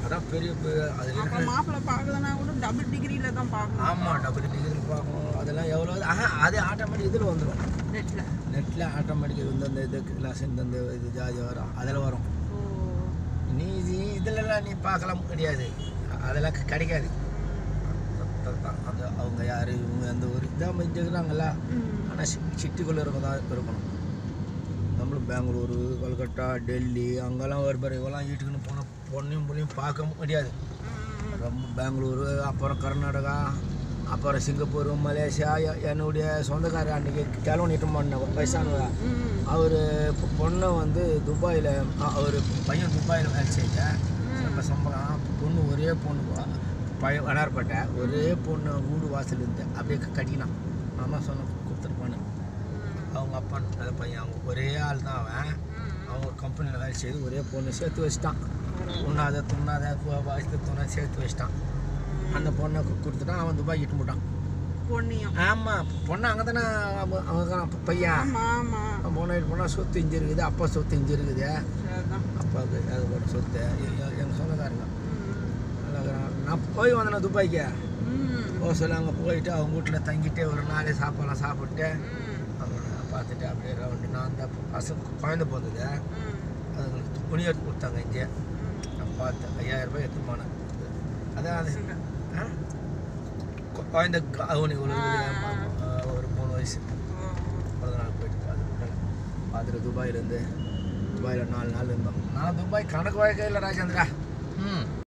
அதான் பெரிய பெ- அதில் அப்போ இருக்கிற மாப்பிள்ளை பார்க்கலன்னா கூட டபுள் டிகிரியில தான் பார்க்கணும் ஆமாம் டபுள் டிகிரி பார்க்கணும் அதெல்லாம் எவ்வளோ ஆஹா அது ஆட்டோமேட்டிக் இதில் வந்துடும் நெட்ல நெட்டில் ஆட்டோமேட்டிக் இந்தந்த இது கிளாஸ் இந்தந்த இது ஜாதி வரும் அதில் வரும் ஓ நீ இது இதிலலாம் நீ பார்க்கலாம் முடியாது அதெல்லாம் க- கிடைக்காது தான் அந்த அவங்க யார் இவங்க அந்த ஒரு இதாக இருக்கிறாங்களா ம். ஆனால் சிட்டிக்குள்ளே இருக்க தான் இருக்கணும் நம்மளும் பெங்களூரு கொல்கட்டா டெல்லி அங்கெல்லாம் ஒரு பேர் இவெல்லாம் வீட்டுக்குன்னு போனால் பொண்ணையும் பொண்ணையும் பார்க்க முடியாது ம். ரொம்ப பெங்களூரு அப்புறம் கர்நாடகா அப்புறம் சிங்கப்பூர் மலேசியா எ- என்னுடைய சொந்தக்காரர் அன்றைக்கி கிளம்பிட்டு பண்ண வயசானவங்க ம். அவர் பொண்ணை வந்து துபாயில் அவர் பையன் துபாயில் வேலை செஞ்ச ரொம்ப சம்பளம் பொண்ணு ஒரே பொண்ணு வா- பையன் வனார்பேட்டை ஒரே பொண்ணு வீடு வாசல் இருந்து அப்படியே கட்டினான் மாமா சொன்ன கொடுத்துருப்பான்னு அவங்க அப்பா அந்த பையன் அவங்க ஒரே ஆள் தான் அவன் அவங்க ஒரு கம்பெனியில் வேலை செய்து ஒரே பொண்ணு சேர்த்து வச்சிட்டான் உண்ணாத துண்ணாத வயசு துணை சேர்த்து வச்சிட்டான் அந்த பொண்ணை கு- கொடுத்துட்டான் அவன் துபாய் இட்டு போட்டான் பொண்ணியம் ஆமாம் பொண்ணு அங்கே தானே அவங்க பையன் ஆமா ஆமா பொண்ணு இட்டு போனால் சொத்து இஞ்சி இருக்குது அப்பா சொத்து இஞ்சி இருக்குது சரிதான் அப்பாவுக்கு அது ஒரு சொத்து எங்கள் சொந்தக்காரங்க ம். நல்லா இருக்கிறான். நான் போய் வந்தேன் துபாய்க்கு ம். ஓ சொல்ல அங்கே போயிட்டு அவங்க வீட்டில் தங்கிட்டு ஒரு நாளே சாப்பாடுலாம் சாப்பிட்டு ம். அவங்க பார்த்துட்டு அப்படியே ரவுண்டு நான் தான் பசங்க குழந்தை பிறந்தது ம். அதுங்களுக்கு துணி எடுத்து கொடுத்தாங்க இங்கே நான் பார்த்தேன் ஐயாயிரம் ரூபாய் எடுத்து போனேன் அதான் அது பசங்க. ஆ? கு- குழந்தை அவனுக்கு ஒரு ஒரு மூணு வயசு ஓ. பிறந்த நாள் போயிட்டு பார்த்துட்டு பார்த்துட்டு துபாயிலேருந்து துபாயில் நாலு நாள் இருந்தோம் நான் துபாய் கணக்கு வாழ்க்கை இல்லை ராஜேந்திரா ம்